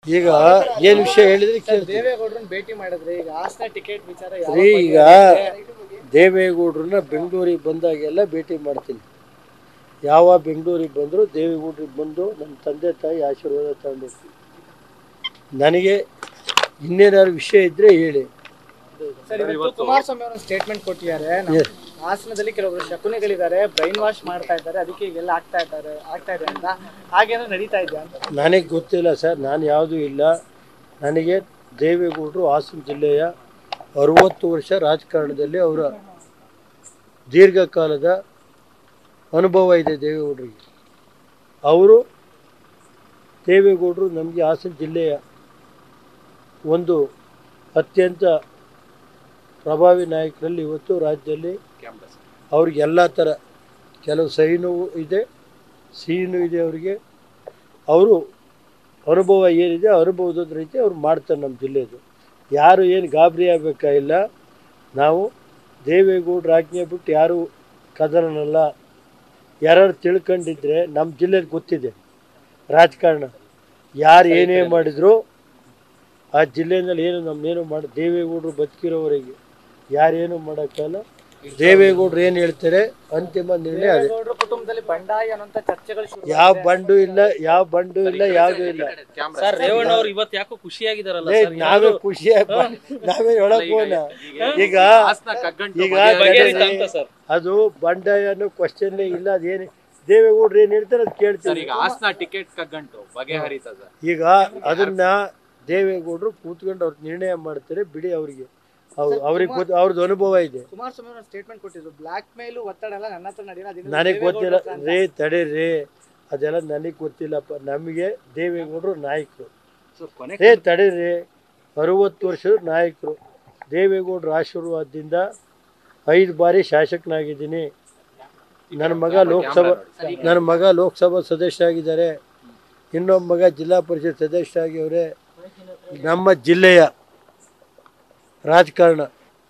ಈಗ ಏನು ವಿಷಯ ಹೇಳಿದ್ರೆ ಕೇಳ್ತೀನಿ ದೇವೇಗೌಡರನ್ನ ಭೇಟಿ ಮಾಡಿದ್ರೆ ಈಗ ಹಾಸನ ಟಿಕೆಟ್ ವಿಚಾರ ಯಾವ ರೀ ಬಗ್ಗೆ ಈಗ ಇದೆ? ದೇವೇಗೌಡ್ರನ್ನ ಬೆಂಗಳೂರಿಗೆ ಬಂದಾಗೆಲ್ಲ ಭೇಟಿ ಮಾಡ್ತೀನಿ ಯಾವ ಬೆಂಗಳೂರಿಗೆ ಬಂದರೂ ದೇವೇಗೌಡ್ರಿಗೆ ಬಂದು ನಮ್ಮ ತಂದೆ ತಾಯಿ ಆಶೀರ್ವಾದ ತಗೊಂಡಿರ್ತೀನಿ ನನಗೆ ಇನ್ನೇನಾದ್ರು ವಿಷಯ ಇದ್ದರೆ ಹೇಳಿ ಸರ್ ಇವತ್ತು ಕುಮಾರಸ್ವಾಮಿ ಅವರು ಸ್ಟೇಟ್ಮೆಂಟ್ ಕೊಟ್ಟಿದ್ದಾರೆ ನಮ್ಮ ಹಾಸನದಲ್ಲಿ ಕೆಲವೊಬ್ರು ಶಕುನಿಗಳಿದ್ದಾರೆ ಬ್ರೈನ್ ವಾಶ್ ಮಾಡ್ತಾ ಇದ್ದಾರೆ ಅದಕ್ಕೆ ಈಗೆಲ್ಲ ಆಗ್ತಾ ಇದ್ದಾರೆ ಆಗ್ತಾ ಇದೆ ಅಂತ ಹಾಗೇನೋ ನಡೀತಾ ಇದೆ ಅಂತ ನನಗೆ ಗೊತ್ತಿಲ್ಲ ಸರ್ ನಾನು ಯಾವುದೂ ಇಲ್ಲ ನನಗೆ ದೇವೇಗೌಡರು ಹಾಸನ ಜಿಲ್ಲೆಯ ಅರುವತ್ತು ವರ್ಷ ರಾಜಕಾರಣದಲ್ಲಿ ಅವರ ದೀರ್ಘಕಾಲದ ಅನುಭವ ಇದೆ ದೇವೇಗೌಡರಿಗೆ ಅವರು ದೇವೇಗೌಡರು ನಮಗೆ ಹಾಸನ ಜಿಲ್ಲೆಯ ಒಂದು ಅತ್ಯಂತ ಪ್ರಭಾವಿ ನಾಯಕರಲ್ಲಿ ಇವತ್ತು ರಾಜ್ಯದಲ್ಲಿ ಅವ್ರಿಗೆ ಎಲ್ಲ ಥರ ಕೆಲವು ಸಹಿನೂ ಇದೆ ಸಿಹಿನೂ ಇದೆ ಅವರಿಗೆ ಅವರು ಅನುಭವ ಏನಿದೆ ಆ ಅನುಭವದ ರೀತಿ ಅವ್ರು ಮಾಡ್ತಾರೆ ನಮ್ಮ ಜಿಲ್ಲೆದು ಯಾರು ಏನು ಗಾಬರಿ ಆಗಬೇಕಾಗಿಲ್ಲ ನಾವು ದೇವೇಗೌಡರ ಆಜ್ಞೆ ಬಿಟ್ಟು ಯಾರು ಕದನಲ್ಲ ಯಾರು ತಿಳ್ಕೊಂಡಿದ್ರೆ ನಮ್ಮ ಜಿಲ್ಲೆದು ಗೊತ್ತಿದೆ ರಾಜಕಾರಣ ಯಾರು ಏನೇ ಮಾಡಿದ್ರು ಆ ಜಿಲ್ಲೆಯಲ್ಲಿ ಏನು ನಮ್ಮನ್ನೇನು ಮಾಡಿ ದೇವೇಗೌಡರು ಬದುಕಿರೋವರೆಗೆ ಯಾರೇನು ಮಾಡೋಕ್ಕಲ್ಲ ದೇವೇಗೌಡರು ಏನು ಹೇಳ್ತಾರೆ ಅಂತಿಮ ನಿರ್ಣಯ ಅದೇ ದೇವೇಗೌಡರ ಕುಟುಂಬದಲ್ಲಿ ಬಂಡಾಯ ಅನ್ನೋಂಥ ಚರ್ಚೆಗಳು ಶುರು ಯಾವ ಬಂಡು ಇಲ್ಲ ಯಾವ ಬಂಡು ಇಲ್ಲ ಯಾವುದೂ ಇಲ್ಲ ಸರ್ ರೇವಣ್ಣ ಅವ್ರು ಇವತ್ತು ಯಾಕೋ ಖುಷಿಯಾಗಿದಾರಲ್ಲ ಏ, ಸರ್ ನಾವೇ ಖುಷಿ ನಾವೇ ಒಳಗ್ ಹೋಗೋಣ ಈಗ ಈಗ ಬಗೆಹರಿತ ಗಣನೆ, ಅಂತ ಸರ್ ಅದು ಬಂಡಾಯ ಅನ್ನೋ ಕ್ವಶನ್ ಇಲ್ಲ ಅದೇನು ದೇವೇಗೌಡರು ಏನ್ ಹೇಳ್ತಾರೆ ಅದು ಕೇಳ್ತೀವಿ ಈಗ ಹಾಸನ ಟಿಕೆಟ್ ಕಗ್ಗಂಟು ಬಗೆಹರಿತ ಸರ್ ಈಗ ಅದನ್ನ ದೇವೇಗೌಡರು ಕೂತ್ಕೊಂಡು ಅವ್ರ ನಿರ್ಣಯ ಮಾಡ್ತಾರೆ ಬಿಡಿ ಅವ್ರಿಗೆ ಅವ್ರು ಅವ್ರಿಗೆ ಗೊತ್ತು ಅವ್ರದ್ದು ಅನುಭವ ಇದೆ ಕುಮಾರಸ್ವಾಮಿ ಅವರು ಸ್ಟೇಟ್ಮೆಂಟ್ ಕೊಟ್ಟಿದ್ರು ಬ್ಲಾಕ್ ಮೇಲು ಒತ್ತಡ ಎಲ್ಲ ನನ್ನ ಹತ್ರ ನಡೆಯಲ್ಲ ಅದಿನ್ನು ನನಗೆ ದೇವೇಗೌಡ್ರ ಗೊತ್ತಿಲ್ಲ ಹತ್ರ ಅಂತ. ರೇ ತಡೀರಿ ಅದೆಲ್ಲ ನನಗೆ ಗೊತ್ತಿಲ್ಲಪ್ಪ ನಮಗೆ ದೇವೇಗೌಡರು ನಾಯಕರು ಏ ತಡೀರಿ ಅರುವತ್ತು ವರ್ಷದ ನಾಯಕರು ದೇವೇಗೌಡರ ಆಶೀರ್ವಾದದಿಂದ ಐದು ಬಾರಿ ಶಾಸಕನಾಗಿದ್ದೀನಿ ನನ್ನ ಮಗ ಲೋಕಸಭಾ ನನ್ನ ಮಗ ಲೋಕಸಭಾ ಸದಸ್ಯ ಆಗಿದ್ದಾರೆ ಇನ್ನೊಬ್ಬ ಮಗ ಜಿಲ್ಲಾ ಪರಿಷತ್ ಸದಸ್ಯ ಆಗಿವ್ರೆ ನಮ್ಮ ಜಿಲ್ಲೆಯ ರಾಜಕಾರಣ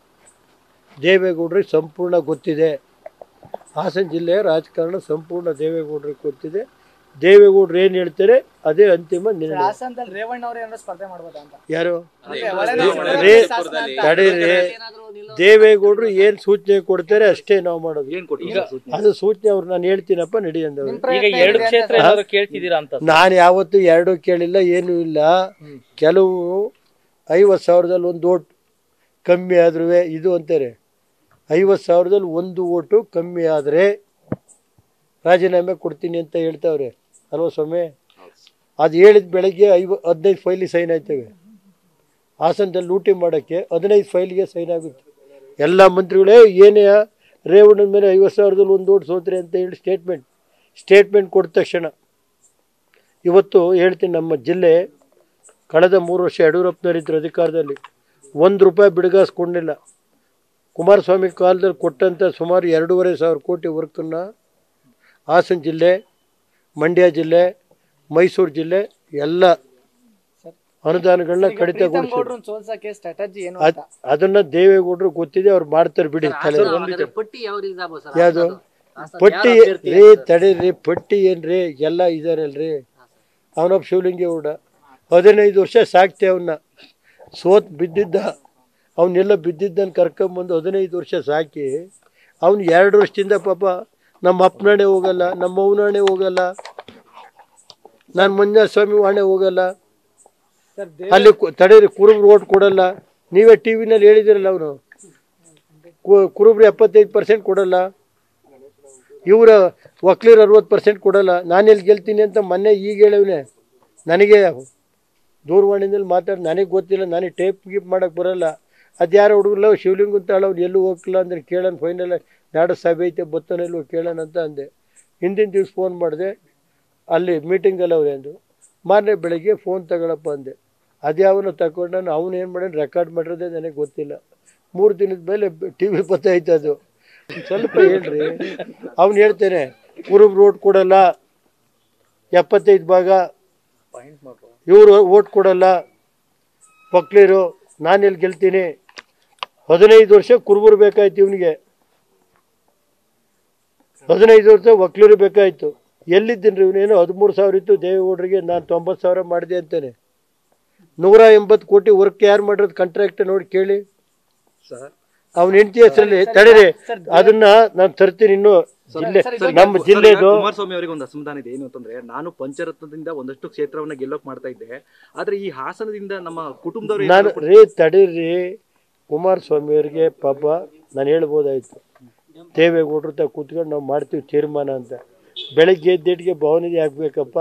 ದೇವೇಗೌಡರಿಗೆ ಸಂಪೂರ್ಣ ಗೊತ್ತಿದೆ ಹಾಸನ ಜಿಲ್ಲೆಯ ರಾಜಕಾರಣ ಸಂಪೂರ್ಣ ದೇವೇಗೌಡರಿಗೆ ಗೊತ್ತಿದೆ ದೇವೇಗೌಡರು ಏನು ಹೇಳ್ತಾರೆ ಅದೇ ಅಂತಿಮ ನಿರ್ಣಯ ಹಾಸನದಲ್ಲಿ ರೇವಣ್ಣ ಅವರು ಏನಾದ್ರು ಸ್ಪರ್ಧೆ ಮಾಡ್ಬೋದಾ ಅಂತ ಯಾರು ಅಂದ್ರೆ ಒಳನಾಡು ರೇ ಶಾಸನ ಅಂತ. ತಡೀರಿ ದೇವೇಗೌಡರು ಏನು ಸೂಚನೆ ಕೊಡ್ತಾರೆ ಅಷ್ಟೇ ನಾವು ಮಾಡೋದು ಅದು ಸೂಚನೆ ಅವ್ರು ನಾನು ಹೇಳ್ತೀನಪ್ಪ ನಡಿ ಅಂದವ್ರು ನಿಮ್ ಪ್ರಯತ್ನ ಈಗ ಎರಡು ಇದೆ ಕ್ಷೇತ್ರ ಅಂತ ಏನಾದ್ರು ಕೇಳ್ತಿದ್ದೀರಾ ಅಂತ ನಾನು ಯಾವತ್ತೂ ಎರಡು ಕೇಳಿಲ್ಲ ಏನೂ ಇಲ್ಲ ಕೆಲವು ಐವತ್ತು ಸಾವಿರದಲ್ಲಿ ಒಂದು ಓಟ್ ಕಮ್ಮಿ ಆದ್ರೂ ಇದು ಅಂತಾರೆ ಐವತ್ತು ಸಾವಿರದಲ್ಲಿ ಒಂದು ಓಟು ಕಮ್ಮಿ ಆದರೆ ರಾಜೀನಾಮೆ ಕೊಡ್ತೀನಿ ಅಂತ ಹೇಳ್ತಾವ್ರೆ ಅಲ್ವಾ ಸ್ವಾಮಿ ಅದು ಹೇಳಿದ ಬೆಳಗ್ಗೆ ಐವ ಹದಿನೈದು ಫೈಲಿಗೆ ಸೈನ್ ಆಯ್ತವೆ ಹಾಸನದಲ್ಲಿ ಲೂಟಿ ಮಾಡೋಕ್ಕೆ ಹದಿನೈದು ಫೈಲ್ಗೆ ಸೈನ್ ಆಗುತ್ತೆ ಎಲ್ಲ ಮಂತ್ರಿಗಳೇ ಏನೇ ರೇವಣ್ಣನ ಮೇಲೆ ಐವತ್ತು ಸಾವಿರದಲ್ಲಿ ಒಂದು ಓಟ್ ಸೋತ್ರಿ ಅಂತ ಹೇಳಿ ಸ್ಟೇಟ್ಮೆಂಟ್ ಸ್ಟೇಟ್ಮೆಂಟ್ ಕೊಟ್ಟ ತಕ್ಷಣ ಇವತ್ತು ಹೇಳ್ತೀನಿ ನಮ್ಮ ಜಿಲ್ಲೆ ಕಳೆದ ಮೂರು ವರ್ಷ ಯಡಿಯೂರಪ್ಪನವರಿದ್ದರು ಅಧಿಕಾರದಲ್ಲಿ ಒಂದು ರೂಪಾಯಿ ಬಿಡುಗಾಸ್ಕೊಂಡಿಲ್ಲ ಕುಮಾರಸ್ವಾಮಿ ಕಾಲದಲ್ಲಿ ಕೊಟ್ಟಂಥ ಸುಮಾರು ಎರಡೂವರೆ ಸಾವಿರ ಕೋಟಿ ವರ್ಕನ್ನು ಹಾಸನ ಜಿಲ್ಲೆ ಮಂಡ್ಯ ಜಿಲ್ಲೆ ಮೈಸೂರು ಜಿಲ್ಲೆ ಎಲ್ಲ ಅನುದಾನಗಳನ್ನ ಕಡಿತಗೊಳಿಸಿದ್ರು ಪ್ರೀತಮ್ ಸೋಲ್ಸಕ್ಕೆ ಸ್ಟ್ರಾಟಜಿ ಏನು ಅದ್ ಅದನ್ನ ದೇವೇಗೌಡರು ಗೊತ್ತಿದೆ ಅವ್ರು ಮಾಡ್ತಾರೆ ಬಿಡಿ ತಲೆ ಪಟ್ಟಿ ಯಾವ ರೀತಿ ಆಗ್ಬೋದು ಸರ್ ಯಾವುದು ಪಟ್ಟಿ ರೀ ತಡೀರಿ ಪಟ್ಟಿ ಏನ್ರಿ ಎಲ್ಲ ಇದಾರಲ್ರಿ ಅವನೊಬ್ಬ ಶಿವಲಿಂಗೇಗೌಡ ಹದಿನೈದು ವರ್ಷ ಸಾಕ್ತೆ ಅವನ್ನ ಸೋತ್ ಬಿದ್ದಿದ್ದ ಅವನ್ನೆಲ್ಲ ಬಿದ್ದಿದ್ದನ್ನು ಕರ್ಕೊಂಬಂದು ಹದಿನೈದು ವರ್ಷ ಸಾಕಿ ಅವ್ನು ಎರಡು ವರ್ಷದಿಂದ ಪಾಪ ನಮ್ಮ ಅಪ್ಪನಾಣೆ ಹೋಗಲ್ಲ ನಮ್ಮ ಅವನಾಣೆ ಹೋಗಲ್ಲ ನಾನು ಮಂಜುನಾಥ ಸ್ವಾಮಿ ವಾಣೆ ಹೋಗಲ್ಲ ಸರ್ ಅಲ್ಲಿ ಕು- ತಡೀರಿ ಕುರುಬ್ರು ಓಟ್ ಕೊಡಲ್ಲ ನೀವೇ ಟಿ ವಿನಲ್ಲಿ ಹೇಳಿದಿರಲ್ಲ ಅವನು ಕುರುಬ್ರು ಎಪ್ಪತ್ತೈದು ಪರ್ಸೆಂಟ್ ಕೊಡಲ್ಲ ಇವರ ವಕೀಲರು ಅರವತ್ತು ಪರ್ಸೆಂಟ್ ಕೊಡಲ್ಲ ನಾನು ಎಲ್ಲಿ ಗೆಲ್ತೀನಿ ಅಂತ ಮೊನ್ನೆ ಈಗ ಹೇಳವ್ನೆ ನನಗೆ ದೂರವಾಣಿನಲ್ಲಿ ಮಾತಾಡಿ ನನಗೆ ಗೊತ್ತಿಲ್ಲ ನನಗೆ ಟೇಪ್ ಗೀಪ್ ಮಾಡೋಕ್ಕೆ ಬರಲ್ಲ ಅದು ಯಾರು ಹುಡುಗಲ್ಲ ಶಿವಲಿಂಗ ಅಂತ ಅವ್ನು ಎಲ್ಲೂ ಹೋಗಿಲ್ಲ ಅಂದ್ರೆ ಕೇಳೋಣ ಫೈನಲ್ ನಾಡು ಸಭೆ ಐತೆ ಬತ್ತನೆಲ್ಲೋ ಕೇಳೋಣ ಅಂತ ಅಂದೆ ಹಿಂದಿನ ದಿವ್ಸ ಫೋನ್ ಮಾಡಿದೆ ಅಲ್ಲಿ ಮೀಟಿಂಗಲ್ಲಿ ಅವ್ರೆ ಅಂದು ಮಾರನೇ ಬೆಳಗ್ಗೆ ಫೋನ್ ತಗೊಳಪ್ಪ ಅಂದೆ ಅದ್ಯಾವನು ತಗೊಂಡು ನಾನು ಅವನು ಏನು ಮಾಡೋಣ ರೆಕಾರ್ಡ್ ಮಾಡಿರೋದೇ ನನಗೆ ಗೊತ್ತಿಲ್ಲ ಮೂರು ದಿನದ ಮೇಲೆ ಟಿ ವಿ ಬತ್ತೈತೆ ಅದು ಸ್ವಲ್ಪ ಹೇಳ್ರಿ ಅವ್ನು ಹೇಳ್ತೇನೆ ಕುರುಬ್ ರೋಡ್ ಕೊಡಲ್ಲ ಎಪ್ಪತ್ತೈದು ಭಾಗ ಇವರು ಓಟ್ ಕೊಡಲ್ಲ ವಕ್ಲೀರು ನಾನು ಎಲ್ಲಿ ಗೆಲ್ತೀನಿ ಹದಿನೈದು ವರ್ಷ ಕುರುಬರು ಬೇಕಾಯ್ತು ಇವನಿಗೆ ಹದಿನೈದು ವರ್ಷ ವಕೀಲರು ಬೇಕಾಯ್ತು ಎಲ್ಲಿದ್ದೀನಿ ರೀ ಇವನೇನು ಹದಿಮೂರು ಸಾವಿರ ಇತ್ತು ದೇವೇಗೌಡರಿಗೆ ನಾನು ತೊಂಬತ್ತು ಸಾವಿರ ಮಾಡಿದೆ ಅಂತಾನೆ ನೂರ ಎಂಬತ್ತು ಕೋಟಿ ವರ್ಕ್ ಯಾರು ಮಾಡಿರೋದು ಕಾಂಟ್ರಾಕ್ಟ್ ನೋಡಿ ಕೇಳಿ ಅವನ ಹೆಂಡತಿ ಹೆಸರಲ್ಲಿ ತಡೀರಿ ಅದನ್ನ ನಾನು ತರ್ತೀನಿ ಇನ್ನು ಜಿಲ್ಲೆ ನಮ್ಮ ಜಿಲ್ಲೆದು ಕುಮಾರಸ್ವಾಮಿ ಅವರಿಗೆ ಒಂದು ಅಸಮಾಧಾನ ಇದೆ ಏನು ಅಂತಂದ್ರೆ ನಾನು ಪಂಚರತ್ನದಿಂದ ಒಂದಷ್ಟು ಕ್ಷೇತ್ರವನ್ನ ಗೆಲ್ಲೋಕ್ ಮಾಡ್ತಾ ಇದ್ದೆ ಆದ್ರೆ ಈ ಹಾಸನದಿಂದ ನಮ್ಮ ಕುಟುಂಬದವರು ನಾನು ರೀ ತಡೀರಿ ಕುಮಾರಸ್ವಾಮಿ ಅವರಿಗೆ ಪಾಪ ನಾನು ಹೇಳ್ಬೋದಾಯ್ತು ದೇವೇಗೌಡ್ರ ತ ಕೂತ್ಕೊಂಡು ನಾವು ಮಾಡ್ತೀವಿ ತೀರ್ಮಾನ ಅಂತ ಬೆಳಗ್ಗೆ ಎದ್ದೇಟಿಗೆ ಭವನಿಗೆ ಆಗ್ಬೇಕಪ್ಪ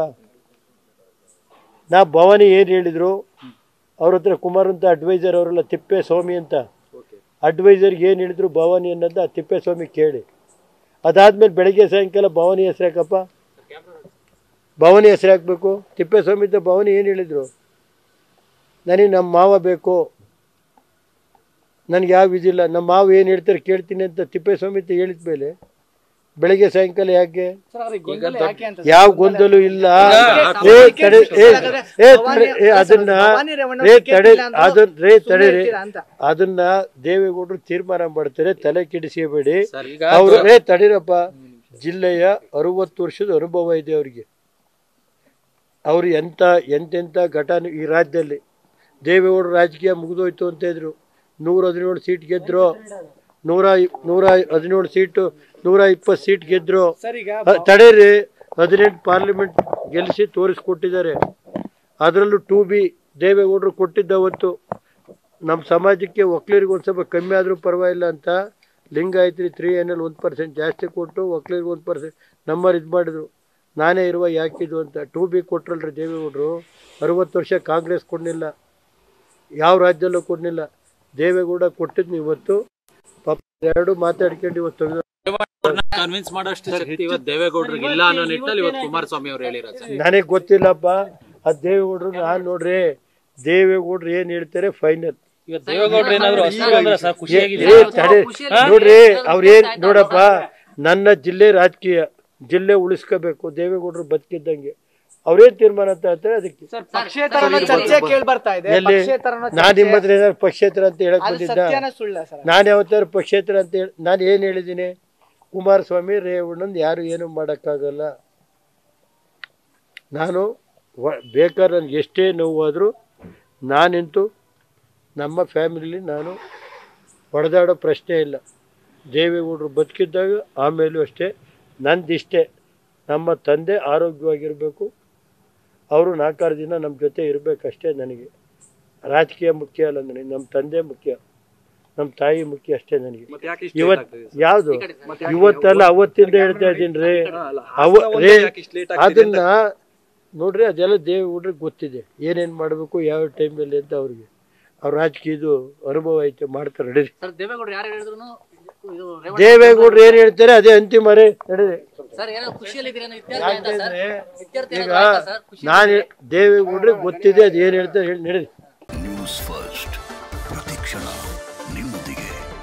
ನಾ ಭವಾನಿ ಏನು ಹೇಳಿದ್ರು ಅವ್ರ ಹತ್ರ ಕುಮಾರ್ ಅಂತ ಅಡ್ವೈಸರ್ ಅವರೆಲ್ಲ ತಿಪ್ಪೆ ಸ್ವಾಮಿ ಅಂತ ಅಡ್ವೈಸರ್ಗೆ ಏನು ಹೇಳಿದ್ರು ಭವಾನಿ ಅನ್ನೋದು ಆ ತಿಪ್ಪೆ ಸ್ವಾಮಿ ಕೇಳಿ ಅದಾದ್ಮೇಲೆ ಬೆಳಗ್ಗೆ ಸಾಯಂಕಾಲ ಭವಾನಿ ಹೆಸರು ಹಾಕಪ್ಪ ಭವಾನಿ ಹೆಸರು ಹಾಕ್ಬೇಕು ತಿಪ್ಪೇಸ್ವಾಮಿ ಇದ್ದ ಭವಾನಿ ಏನು ಹೇಳಿದ್ರು ನನಗೆ ನಮ್ಮ ಮಾವ ಬೇಕು ನನಗೆ ಯಾವ ಇದಿಲ್ಲ ನಮ್ಮ ಮಾವ ಏನು ಹೇಳ್ತಾರೆ ಕೇಳ್ತೀನಿ ಅಂತ ತಿಪ್ಪೇಸ್ವಾಮಿ ಅಂತ ಹೇಳಿದ ಮೇಲೆ ಬೆಳಗ್ಗೆ ಸಾಯಂಕಾಲ ಯಾಕೆ ಸರ್ ಅವ್ರಿಗೆ ಗೊಂದಲ ಯಾಕೆ ಅಂತ ಯಾವ ಗೊಂದಲು ಇಲ್ಲ ಏ ತಡೆ ಏ ಏ ತಡೆ ಏ ಅದನ್ನ ಭವಾನಿ ರೇವಣ್ಣ ರೇ ಟಿಕೆಟ್ ತಡೆ ಇಲ್ಲ ಅಂದ್ರು ಅದನ್ನ ರೇ ಸುಮ್ನೆ ತಡೀರಿ ಇರ್ತೀರಾ ಅಂತ. ಅದನ್ನ ದೇವೇಗೌಡರು ತೀರ್ಮಾನ ಮಾಡ್ತಾರೆ ತಲೆ ಕೆಡಿಸಿಬೇಡಿ ಸರ್ ಈಗ ಅವರು ರೇ ತಡೀರಪ್ಪ ಜಿಲ್ಲೆಯ ಅರುವತ್ತು ವರ್ಷದ ಅನುಭವ ಇದೆ ಅವರಿಗೆ ಅವರು ಎಂಥ ಎಂತೆಂಥ ಘಟನೆ ಈ ರಾಜ್ಯದಲ್ಲಿ ದೇವೇಗೌಡರು ರಾಜಕೀಯ ಮುಗಿದೋಯ್ತು ಅಂತ ಇದ್ರು ನೂರ ಹದಿನೇಳು ಸೀಟ್ ಗೆದ್ರು ನೂರ ಇ- ನೂರ ಹದಿನೇಳು ಸೀಟು ನೂರ ಇಪ್ಪತ್ತು ಸೀಟ್ ಗೆದ್ರು ಸರ್ ಈಗ ಅ, ತಡೀರಿ ಹದಿನೆಂಟು ಪಾರ್ಲಿಮೆಂಟ್ ಗೆಲ್ಲಿಸಿ ತೋರಿಸ್ಕೊಟ್ಟಿದ್ದಾರೆ ಅದರಲ್ಲೂ ಟೂ ಬಿ ದೇವೇಗೌಡರು ಕೊಟ್ಟಿದ್ದ ಅವತ್ತು ನಮ್ಮ ಸಮಾಜಕ್ಕೆ ಒಕ್ಲರಿಗೆ ಒಂದು ಸ್ವಲ್ಪ ಕಮ್ಮಿ ಆದರೂ ಪರವಾಗಿಲ್ಲ ಅಂತ ಲಿಂಗಾಯತ್ರಿ ತ್ರೀ ಎನ್ ಎಲ್ ಒಂದು ಪರ್ಸೆಂಟ್ ಜಾಸ್ತಿ ಕೊಟ್ಟು ಒಕ್ಲರಿಗೆ ಒಂದು ಪರ್ಸೆಂಟ್ ನಂಬರ್ ಇದು ಮಾಡಿದ್ರು ನಾನೇ ಇರುವ ಯಾಕಿದು ಅಂತ ಟೂ ಬಿ ಕೊಟ್ರಲ್ರಿ ದೇವೇಗೌಡರು ಅರುವತ್ತು ವರ್ಷ ಕಾಂಗ್ರೆಸ್ ಕೊಡಲಿಲ್ಲ ಯಾವ ರಾಜ್ಯದಲ್ಲೂ ಕೊಡಲಿಲ್ಲ ದೇವೇಗೌಡ ಕೊಟ್ಟಿದ್ನು ಇವತ್ತು ಪಾಪ ಎರಡು ಮಾತಾಡ್ಕೊಂಡು ಇವತ್ತು ತೆಗ್ದು ಕನ್ವಿನ್ಸ್ ಮಾಡೋಷ್ಟು ಶಕ್ತಿ ಇವತ್ತು ದೇವೇಗೌಡರಿಗೆ ಇಲ್ಲ ಅನ್ನೋ ನಿಟ್ಟಿನಲ್ಲಿ ಇವತ್ತು ಕುಮಾರಸ್ವಾಮಿ ಅವ್ರು ಹೇಳಿರೋದು ಸರ್ ನನಗೆ ಗೊತ್ತಿಲ್ಲಪ್ಪ ಅದು ದೇವೇಗೌಡರು ನಾನು ನೋಡ್ರಿ ದೇವೇಗೌಡರು ಏನು ಹೇಳ್ತಾರೆ ಫೈನಲ್ ಇವತ್ತು ದೇವೇಗೌಡರು ಏನಾದ್ರು ಅಷ್ಟು ಅಂದ್ರೆ ಸರ್ ಖುಷಿಯಾಗಿದೆ ಏ ತಡೆ ನೋಡ್ರಿ ಅವ್ರೇನ್ ನೋಡಪ್ಪ ನನ್ನ ಜಿಲ್ಲೆ ರಾಜಕೀಯ ಜಿಲ್ಲೆ ಉಳಿಸ್ಕೋಬೇಕು ದೇವೇಗೌಡರು ಬದುಕಿದ್ದಂಗೆ ಅವ್ರೇನ್ ತೀರ್ಮಾನ ತಗೊಳ್ತಾರೆ ಅದಕ್ಕೆ ಸರ್ ಪಕ್ಷೇತರನ ಚರ್ಚೆ ಕೇಳಿ ಬರ್ತಾ ಇದೆ ಎಲ್ಲಿ ಪಕ್ಷೇತರನ ನಾನು ನಿಮ್ಮ ಹತ್ರ ಏನಾದ್ರು ಪಕ್ಷೇತರ ಅಂತ ಹೇಳಕ್ ಅದು ಬಂದಿದ್ದ ಸತ್ಯನ ಸುಳ್ಳ ಸರ್ ನಾನು ಯಾವತ್ತಾರು ಪಕ್ಷೇತರ ಅಂತ ಹೇಳಿ ನಾನು ಏನು ಹೇಳಿದ್ದೀನಿ ಕುಮಾರಸ್ವಾಮಿ ರೇವಣ್ಣಂದು ಯಾರು ಏನು ಮಾಡೋಕ್ಕಾಗಲ್ಲ ನಾನು ವ- ಬೇಕಾದ್ರೆ ನನಗೆ ಎಷ್ಟೇ ನೋವಾದರೂ ನಾನಿಂತೂ ನಮ್ಮ ಫ್ಯಾಮಿಲಿಲಿ ನಾನು ಹೊಡೆದಾಡೋ ಪ್ರಶ್ನೆ ಇಲ್ಲ ದೇವೇಗೌಡರು ಬದುಕಿದ್ದಾಗ ಆಮೇಲೂ ಅಷ್ಟೇ ನಂದಿಷ್ಟೇ ನಮ್ಮ ತಂದೆ ಆರೋಗ್ಯವಾಗಿರಬೇಕು ಅವರು ನಾಲ್ಕಾರು ದಿನ ನಮ್ಮ ಜೊತೆ ಇರಬೇಕಷ್ಟೇ ನನಗೆ ರಾಜಕೀಯ ಮುಖ್ಯ ಅಲ್ಲ ನನಗೆ ನಮ್ಮ ತಂದೆ ಮುಖ್ಯ ನಮ್ಮ ತಾಯಿ ಮುಖ್ಯ ಅಷ್ಟೇ ನನಗೆ ಮತ್ತೆ ಯಾಕೆ ಇಷ್ಟು ಇವತ್ late ಆಗ್ತದೆ ಸರ್? ಯಾವುದು ಮತ್ತೆ ಯಾಕೆ ಇವತ್ತಲ್ಲ ಅವತ್ತಿಂದ ಹೇಳ್ತಾ ಇದ್ದೀನಿ ರೀ ಅಲ್ಲ, ಅವ ಹಾಸನ ಒಂದೇ ರೇ ಯಾಕೆ ಇಷ್ಟು late ಆಗ್ತಿದೆ ಅದನ್ನ ನೋಡ್ರಿ ಅದೆಲ್ಲ ದೇವೇಗೌಡ್ರಿಗೆ ಗೊತ್ತಿದೆ ಏನೇನು ಮಾಡಬೇಕು ಯಾವ ಟೈಮಲ್ಲಿ ಅಂತ ಅವ್ರಿಗೆ ಅವ್ರ ರಾಜಕೀಯದು ಅನುಭವ ಐತೆ ಮಾಡ್ತಾರೆ ನಡೀರಿ ಸರ್ ದೇವೇಗೌಡರು ಯಾರು ಹೇಳಿದ್ರು ಇದು ರೇವಣ್ಣ ದೇವೇಗೌಡರು ಏನು ಹೇಳ್ತಾರೆ ಅದೇ ಅಂತಿಮ ರೇ ನಡೀರಿ ಸರ್ ಏನೋ ಖುಷಿಯಲ್ಲಿದ್ದೀರಿ ಅನ್ನೋ ಇತ್ಯರ್ಥ ಆಯ್ತಾ ಸರ್ ಇತ್ಯರ್ಥ ಈಗ ಏನಾದ್ರು ಆಯ್ತಾ ಸರ್ ಖುಷಿ ನಾನು ದೇವೇಗೌಡ್ರಿಗೆ ಗೊತ್ತಿದೆ ಅದು ಏನು ಹೇಳ್ತಾರೆ ಹೇಳಿ ನಡೀರಿ ನ್ಯೂಸ್ ಫಸ್ಟ್ ಪ್ರತಿಕ್ಷಣ ನಿಮ್ಮೊಂದಿಗೆ